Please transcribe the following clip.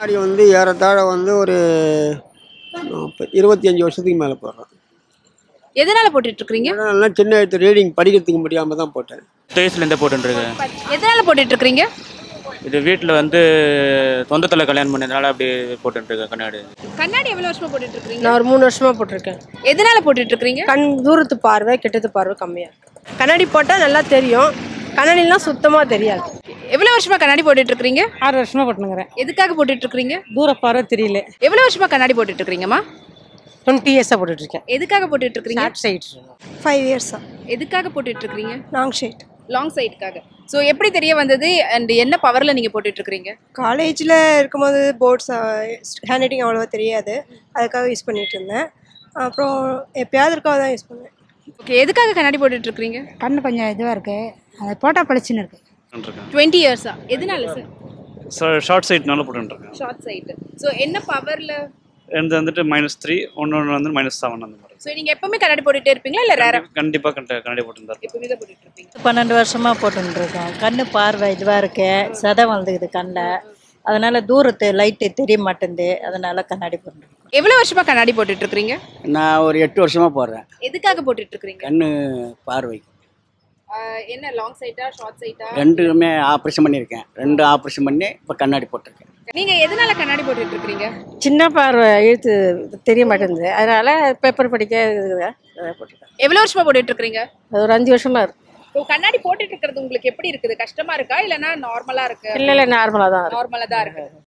கண்ணாடி வந்து ஏறத்தாழ வந்து ஒரு நாற்பது இருபத்தி அஞ்சு வருஷத்துக்கு மேலே போடுறேன் எதனால போட்டுட்டு இருக்கீங்க எல்லாம் சின்ன எழுத்து ரீடிங் படிக்கிறதுக்கு முடியாமல் தான் போட்டேன் வயசுலேருந்தே போட்டுருக்கேன் எதனால போட்டுட்டு இருக்கீங்க இது வீட்டில் வந்து சொந்தத்தில் கல்யாணம் பண்ணதுனால அப்படி போட்டுருக்கேன் கண்ணாடி கண்ணாடி எவ்வளவு வருஷமா போட்டுட்டு இருக்கீங்க நான் ஒரு மூணு வருஷமா போட்டிருக்கேன் எதனால போட்டுட்டு இருக்கீங்க கண் தூரத்து பார்வை கிட்டத்து பார்வை கம்மியாக இருக்கு கண்ணாடி போட்டால் நல்லா தெரியும் கண்ணாடிலாம் சுத்தமாக தெரியாது எவ்வளவு வருஷமா கண்ணாடி போட்டுட்டு இருக்கீங்க ஆறு வருஷமா போட்டுனுங்கிறேன் எதுக்காக போட்டுட்டு இருக்கீங்க தூர பார்வை தெரியல எவ்வளவு வருஷமா கண்ணாடி போட்டுட்டு இருக்கீங்கம்மா டுவெண்ட்டி இயர்ஸாக போட்டுட்டு இருக்கேன் எதுக்காக போட்டுட்டு இருக்கீங்க ஷார்ட் சைட் ஃபைவ் இயர்ஸா எதுக்காக போட்டுட்டு இருக்கீங்க லாங் ஷேட் லாங் சைடுக்காக ஸோ எப்படி தெரிய வந்தது அண்ட் என்ன பவர்ல நீங்க போட்டுட்டு இருக்கீங்க காலேஜில் இருக்கும்போது போர்ட்ஸ் ஹேண்ட் ரைட்டிங் அவ்வளோவா தெரியாது அதுக்காக யூஸ் பண்ணிட்டு இருந்தேன் அப்புறம் எப்பயாவது இருக்காக தான் யூஸ் பண்ணேன் ஓகே எதுக்காக கண்ணாடி போட்டுட்டு இருக்கீங்க கண்ணு கொஞ்சம் இதுவாக இருக்கு அதை போட்டால் பளிச்சுன்னு இருக்கு இருக்கேன் டுவெண்ட்டி இயர்ஸா எதனால சார் ஸோ ஷார்ட் சைட்னால போட்டுருக்கேன் ஷார்ட் சைடு ஸோ என்ன பவர்ல எந்த வந்துட்டு மைனஸ் த்ரீ ஒன்று ஒன்று வந்து மைனஸ் செவன் அந்த மாதிரி ஸோ நீங்க எப்பவுமே கண்ணாடி போட்டுட்டே இருப்பீங்களா இல்ல ரேரா கண்டிப்பாக கண்ட கண்ணாடி போட்டுருந்தாரு எப்பவுமே தான் போட்டுட்டு இருப்பீங்க பன்னெண்டு வருஷமா போட்டுருக்கோம் கண்ணு பார்வை இதுவாக இருக்கு சதை வளர்ந்துக்குது கண்ணில் அதனால தூரத்து லைட்டு தெரிய மாட்டேங்குது அதனால கண்ணாடி போட்டுருக்கோம் எவ்வளவு வருஷமா கண்ணாடி போட்டுட்டு இருக்கீங்க நான் ஒரு எட்டு வருஷமாக போடுறேன் எதுக்காக போட்டுட்டு இருக்கீங்க கண்ணு பார்வை ஆஹ் என்ன லாங் சைட்டா ஷார்ட் சைட்டா ரெண்டுமே ஆப்ரேஷன் பண்ணியிருக்கேன் ரெண்டு ஆப்ரேஷன் பண்ணி இப்போ கண்ணாடி போட்டிருக்கேன் நீங்க எதனால கண்ணாடி போட்டுட்டு இருக்கீங்க சின்ன பார்வை எழுத்து தெரிய மாட்டேங்குது அதனால பேப்பர் படிக்க இருக்குது போட்டிருக்கேன் எவ்வளவு வருஷமா போட்டுட்டு இருக்கீங்க அது ஒரு அஞ்சு வருஷமா இருக்கு இப்போ கண்ணாடி போட்டுட்டு இருக்கிறது உங்களுக்கு எப்படி இருக்குது கஷ்டமா இருக்கா இல்லனா நார்மலா இருக்கு இல்லை இல்லை நார்மலாக தான் இருக்கு நார்மலா தான் இருக்கு